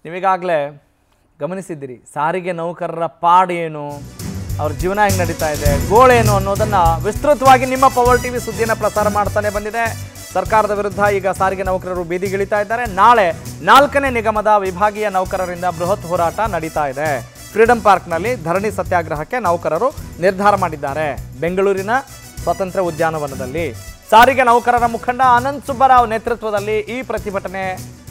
ನೀವೀಗಾಗಲೇ ಗಮನಿಸಿದ್ದೀರಿ ಸಾರಿಗೆ ನೌಕರರ ಪಾಡು ಏನು ಅವ್ರ ಜೀವನ ಹೆಂಗೆ ನಡೀತಾ ಇದೆ ಗೋಳೇನು ಅನ್ನೋದನ್ನು ವಿಸ್ತೃತವಾಗಿ ನಿಮ್ಮ ಪವರ್ ಟಿವಿ ಸುದ್ದಿಯನ್ನು ಪ್ರಸಾರ ಮಾಡ್ತಾನೆ ಬಂದಿದೆ ಸರ್ಕಾರದ ವಿರುದ್ಧ ಈಗ ಸಾರಿಗೆ ನೌಕರರು ಬೀದಿಗಿಳಿತಾ ಇದ್ದಾರೆ ನಾಳೆ ನಾಲ್ಕನೇ ನಿಗಮದ ವಿಭಾಗೀಯ ನೌಕರರಿಂದ ಬೃಹತ್ ಹೋರಾಟ ನಡೀತಾ ಇದೆ ಫ್ರೀಡಂ ಪಾರ್ಕ್ನಲ್ಲಿ ಧರಣಿ ಸತ್ಯಾಗ್ರಹಕ್ಕೆ ನೌಕರರು ನಿರ್ಧಾರ ಮಾಡಿದ್ದಾರೆ ಬೆಂಗಳೂರಿನ ಸ್ವಾತಂತ್ರ್ಯ ಉದ್ಯಾನವನದಲ್ಲಿ ಸಾರಿಗೆ ನೌಕರರ ಮುಖಂಡ ಅನಂತ್ ಸುಬ್ಬರಾವ್ ನೇತೃತ್ವದಲ್ಲಿ ಈ ಪ್ರತಿಭಟನೆ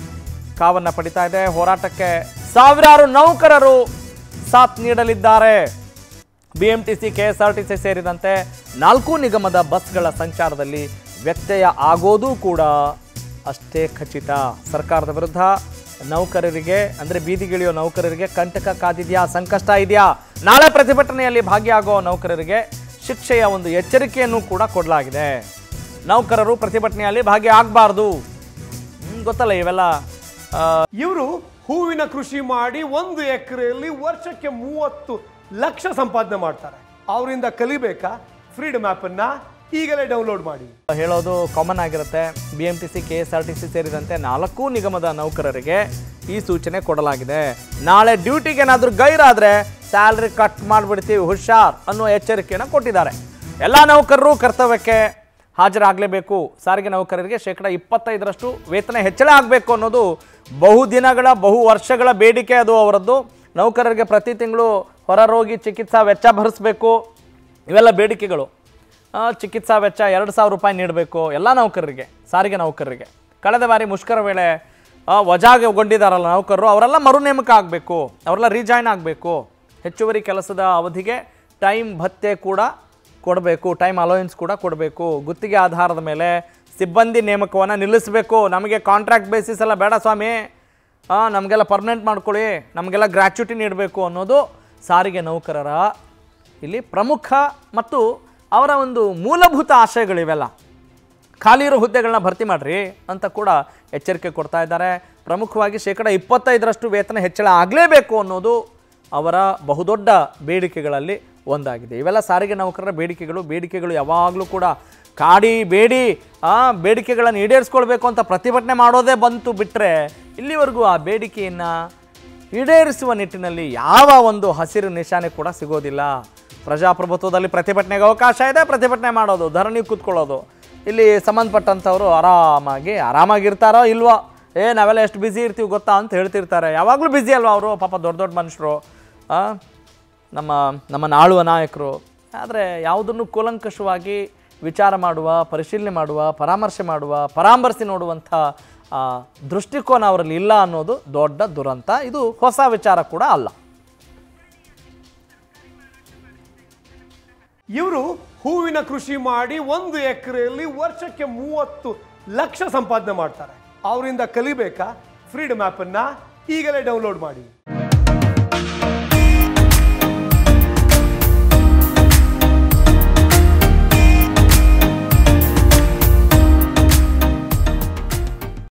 ಕಾವನ್ನ ಪಡಿತಾ ಇದೆ ಹೋರಾಟಕ್ಕೆ ಸಾವಿರಾರು ನೌಕರರು ಸಾಥ್ ನೀಡಲಿದ್ದಾರೆ ಬಿಎಂಟಿಸಿ ಕೆಎಸ್ಆರ್ಟಿಸಿ ಸೇರಿದಂತೆ ನಾಲ್ಕು ನಿಗಮದ ಬಸ್ಗಳ ಸಂಚಾರದಲ್ಲಿ ವ್ಯತ್ಯಯ ಆಗೋದು ಕೂಡ ಅಷ್ಟೇ ಖಚಿತ ಸರ್ಕಾರದ ವಿರುದ್ಧ ನೌಕರರಿಗೆ ಅಂದರೆ ಬೀದಿಗಿಳಿಯೋ ನೌಕರರಿಗೆ ಕಂಟಕ ಕಾದಿದೆಯಾ ಸಂಕಷ್ಟ ಇದೆಯಾ ನಾಳೆ ಪ್ರತಿಭಟನೆಯಲ್ಲಿ ಭಾಗಿಯಾಗೋ ನೌಕರರಿಗೆ ಶಿಕ್ಷೆಯ ಒಂದು ಎಚ್ಚರಿಕೆಯನ್ನು ಕೂಡ ಕೊಡಲಾಗಿದೆ ನೌಕರರು ಪ್ರತಿಭಟನೆಯಲ್ಲಿ ಭಾಗಿಯಾಗಬಾರ್ದು ಗೊತ್ತಲ್ಲ ಇವೆಲ್ಲ ಆ, ಇವರು ಹೂವಿನ ಕೃಷಿ ಮಾಡಿ ಒಂದು ಎಕರೆಯಲ್ಲಿ ವರ್ಷಕ್ಕೆ ಮೂವತ್ತು ಲಕ್ಷ ಸಂಪಾದನೆ ಮಾಡ್ತಾರೆ ಅವರಿಂದ ಕಲಿಬೇಕಾ ಫ್ರೀಡಮ್ ಅನ್ನ ಈಗಲೇ ಡೌನ್ಲೋಡ್ ಮಾಡಿ ಹೇಳೋದು ಕಾಮನ್ ಆಗಿರುತ್ತೆ B M T C K S R T C ಸೇರಿದಂತೆ ನಾಲ್ಕು ನಿಗಮದ ನೌಕರರಿಗೆ ಈ ಸೂಚನೆ ಕೊಡಲಾಗಿದೆ ನಾಳೆ ಡ್ಯೂಟಿಗೆ ಏನಾದರೂ ಗೈರಾದರೆ ಸ್ಯಾಲ್ರಿ ಕಟ್ ಮಾಡಿಬಿಡ್ತೀವಿ ಹುಷಾರ್ ಅನ್ನೋ ಎಚ್ಚರಿಕೆಯನ್ನು ಕೊಟ್ಟಿದ್ದಾರೆ ಎಲ್ಲ ನೌಕರರು ಕರ್ತವ್ಯಕ್ಕೆ ಹಾಜರಾಗಲೇಬೇಕು ಸಾರಿಗೆ ನೌಕರರಿಗೆ ಶೇಕಡ ಇಪ್ಪತ್ತೈದರಷ್ಟು ವೇತನ ಹೆಚ್ಚಳ ಆಗಬೇಕು ಅನ್ನೋದು ಬಹುದಿನಗಳ ಬಹು ವರ್ಷಗಳ ಬೇಡಿಕೆ ಅದು ಅವರದ್ದು ನೌಕರರಿಗೆ ಪ್ರತಿ ತಿಂಗಳು ಹೊರರೋಗಿ ಚಿಕಿತ್ಸಾ ವೆಚ್ಚ ಭರಿಸಬೇಕು ಇವೆಲ್ಲ ಬೇಡಿಕೆಗಳು ಆ, ಚಿಕಿತ್ಸಾ ವೆಚ್ಚ ಎರಡು ಸಾವಿರ ರೂಪಾಯಿ ನೀಡಬೇಕು ಎಲ್ಲ ನೌಕರರಿಗೆ ಸಾರಿಗೆ ನೌಕರರಿಗೆ ಕಳೆದ ಬಾರಿ ಮುಷ್ಕರ ವೇಳೆ ಆ, ವಜಾಗೊಂಡಿದ್ದಾರಲ್ಲ ನೌಕರರು ಅವರೆಲ್ಲ ಮರು ನೇಮಕ ಆಗಬೇಕು ಅವರೆಲ್ಲ ರೀಜಾಯ್ನ್ ಆಗಬೇಕು ಹೆಚ್ಚುವರಿ ಕೆಲಸದ ಅವಧಿಗೆ ಟೈಮ್ ಭತ್ಯೆ ಕೂಡ ಕೊಡಬೇಕು ಟೈಮ್ ಅಲೋಯನ್ಸ್ ಕೂಡ ಕೊಡಬೇಕು ಗುತ್ತಿಗೆ ಆಧಾರದ ಮೇಲೆ ಸಿಬ್ಬಂದಿ ನೇಮಕವನ್ನು ನಿಲ್ಲಿಸಬೇಕು ನಮಗೆ ಕಾಂಟ್ರಾಕ್ಟ್ ಬೇಸಿಸ್ ಎಲ್ಲ ಬೇಡ ಸ್ವಾಮಿ ಆ, ನಮಗೆಲ್ಲ ಪರ್ಮನೆಂಟ್ ಮಾಡ್ಕೊಳ್ಳಿ ನಮಗೆಲ್ಲ ಗ್ರ್ಯಾಚ್ಯುಟಿ ನೀಡಬೇಕು ಅನ್ನೋದು ಸಾರಿಗೆ ನೌಕರರ ಇಲ್ಲಿ ಪ್ರಮುಖ ಮತ್ತು ಅವರ ಒಂದು ಮೂಲಭೂತ ಆಶಯಗಳಿವೆಲ್ಲ ಖಾಲಿ ಇರೋ ಹುದ್ದೆಗಳನ್ನ ಭರ್ತಿ ಮಾಡ್ರಿ ಅಂತ ಕೂಡ ಎಚ್ಚರಿಕೆ ಕೊಡ್ತಾ ಇದ್ದಾರೆ ಪ್ರಮುಖವಾಗಿ ಶೇಕಡ ಇಪ್ಪತ್ತೈದರಷ್ಟು ವೇತನ ಹೆಚ್ಚಳ ಆಗಲೇಬೇಕು ಅನ್ನೋದು ಅವರ ಬಹುದೊಡ್ಡ ಬೇಡಿಕೆಗಳಲ್ಲಿ ಒಂದಾಗಿದೆ ಇವೆಲ್ಲ ಸಾರಿಗೆ ನೌಕರರ ಬೇಡಿಕೆಗಳು ಬೇಡಿಕೆಗಳು ಯಾವಾಗಲೂ ಕೂಡ ಕಾಡಿ ಬೇಡಿ ಆ ಬೇಡಿಕೆಗಳನ್ನು ಈಡೇರಿಸ್ಕೊಳ್ಬೇಕು ಅಂತ ಪ್ರತಿಭಟನೆ ಮಾಡೋದೇ ಬಂತು ಬಿಟ್ಟರೆ ಇಲ್ಲಿವರೆಗೂ ಆ ಬೇಡಿಕೆಯನ್ನು ಈಡೇರಿಸುವ ನಿಟ್ಟಿನಲ್ಲಿ ಯಾವ ಒಂದು ಹಸಿರು ನಿಶಾನೆ ಕೂಡ ಸಿಗೋದಿಲ್ಲ ಪ್ರಜಾಪ್ರಭುತ್ವದಲ್ಲಿ ಪ್ರತಿಭಟನೆಗೆ ಅವಕಾಶ ಇದೆ ಪ್ರತಿಭಟನೆ ಮಾಡೋದು ಧರಣಿ ಕೂತ್ಕೊಳ್ಳೋದು ಇಲ್ಲಿ ಸಂಬಂಧಪಟ್ಟಂಥವ್ರು ಆರಾಮಾಗಿ ಆರಾಮಾಗಿರ್ತಾರೋ ಇಲ್ವೋ ಏ ನಾವೆಲ್ಲ ಎಷ್ಟು ಬ್ಯುಸಿ ಇರ್ತೀವಿ ಗೊತ್ತಾ ಅಂತ ಹೇಳ್ತಿರ್ತಾರೆ ಯಾವಾಗಲೂ ಬ್ಯುಸಿ ಅಲ್ವಾ ಅವರು ಪಾಪ ದೊಡ್ಡ ದೊಡ್ಡ ಮನುಷ್ಯರು ಆ, ನಮ್ಮ ನಮ್ಮನ್ನು ಆಳುವ ನಾಯಕರು ಆದರೆ ಯಾವುದನ್ನು ಕೂಲಂಕಷವಾಗಿ ವಿಚಾರ ಮಾಡುವ ಪರಿಶೀಲನೆ ಮಾಡುವ ಪರಾಮರ್ಶೆ ಮಾಡುವ ಪರಾಮರ್ಶೆ ನೋಡುವಂಥ ಆ, ದೃಷ್ಟಿಕೋನ ಅವರಲ್ಲಿ ಇಲ್ಲ ಅನ್ನೋದು ದೊಡ್ಡ ದುರಂತ ಇದು ಹೊಸ ವಿಚಾರ ಕೂಡ ಅಲ್ಲ ಇವರು ಹೂವಿನ ಕೃಷಿ ಮಾಡಿ ಒಂದು ಎಕರೆಯಲ್ಲಿ ವರ್ಷಕ್ಕೆ ಮೂವತ್ತು ಲಕ್ಷ ಸಂಪಾದನೆ ಮಾಡ್ತಾರೆ ಅವರಿಂದ ಕಲಿಬೇಕಾ ಫ್ರೀಡಮ್ ಅನ್ನ ಈಗಲೇ ಡೌನ್ಲೋಡ್ ಮಾಡಿ